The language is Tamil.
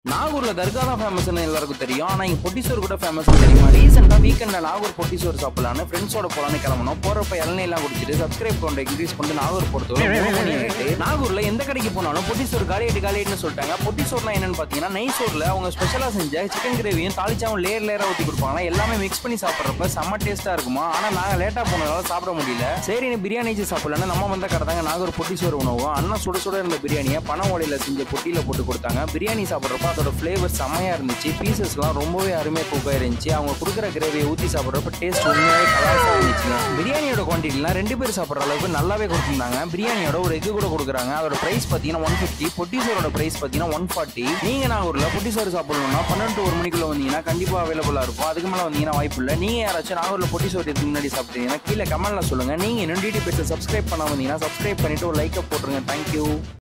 நாகூர்ல தர்கா தான் ஃபேமஸ்னு எல்லாருக்கும் தெரியும் ஆனா இங்க பொட்டிசோர் கூட ஃபேமஸ் தெரியுமா ரீசெண்டா வீக்கெண்ட்ல நாகூர் பொட்டிசோர் சாப்பிடலான்னு ஃப்ரெண்ட்ஸோட போலான்னு கிளம்பணும் போறப்ப இளநீ எல்லாம் குடிச்சிட்டு சப்ஸ்கிரைப் கவுண்ட் இன்க்ரீஸ் பண்ணிட்டு நாகூர் பொறுத்தவரை மூணு மணி ஆயிட்டு நாகூர்ல எந்த கடைக்கு போனாலும் பொட்டிசோர் காலி ஆயிட்டு காலி ஆயிட்டுன்னு சொல்லிட்டாங்க பொட்டிசோர்னா என்னன்னு பாத்தீங்கன்னா நைசோர்ல அவங்க ஸ்பெஷலா செஞ்ச சிக்கன் கிரேவியும் தாளிச்சாவும் லேயர் லேயரா ஊத்தி கொடுப்பாங்க எல்லாமே மிக்ஸ் பண்ணி சாப்பிட்றப்ப செம்ம டேஸ்டா இருக்குமா ஆனா நாங்க லேட்டா போனதால சாப்பிட முடியல சரி நீ பிரியாணி வச்சு சாப்பிடலான்னு நம்ம வந்த கடை தாங்க நாகூர் பொட்டிசோர் உணவும் அண்ணா சுட சுட இருந்த பிரியாணியை பண ஓலையில செஞ்ச பொட்டியில போட்டு கொடுத்தாங்க பிரியாணி சாப்பிட்றப்ப அதோட ஃபிளேவர் செம்மையா இருந்துச்சு பீசஸ்லாம் ரொம்பவே அருமையா குக்காக இருந்துச்சு அவங்க கொடுக்குற கிரேவியை ஊற்றி சாப்பிட்றப்ப டேஸ்ட் உண்மையாவே கலாசா இருந்துச்சுங்க பிரியாணியோட குவான்டிட்டிலாம் ரெண்டு பேர் சாப்பிட்ற அளவுக்கு நல்லாவே கொடுத்துருந்தாங்க பிரியாணியோட ஒரு எக்கு கூட கொடுக்குறாங்க அதோட பிரைஸ் பார்த்தீங்கன்னா ஒன் ஃபிஃப்டி பொட்டிசோரோட பிரைஸ் பார்த்தீங்கன்னா ஒன் ஃபார்ட்டி நீங்கள் நாகூரில் பொட்டிசோர் சாப்பிடணும்னா பன்னெண்டு ஒரு மணிக்குள்ள வந்தீங்கன்னா கண்டிப்பாக அவைலபிளாக இருக்கும் அதுக்கு மேலே வந்தீங்கன்னா வாய்ப்பு இல்லை நீங்கள் யாராச்சும் நாகூரில் பொட்டிசோர் இதுக்கு முன்னாடி சாப்பிட்டீங்கன்னா கீழே கமெண்ட்ல சொல்லுங்கள் நீங்கள் இன்னும் டிடி பேச சப்ஸ்கிரைப் பண்ண வந்தீங்கன்னா சப்ஸ்கிரைப் பண்ணிட்டு ஒரு லைக்கை போட்டுருங்க தேங்க்யூ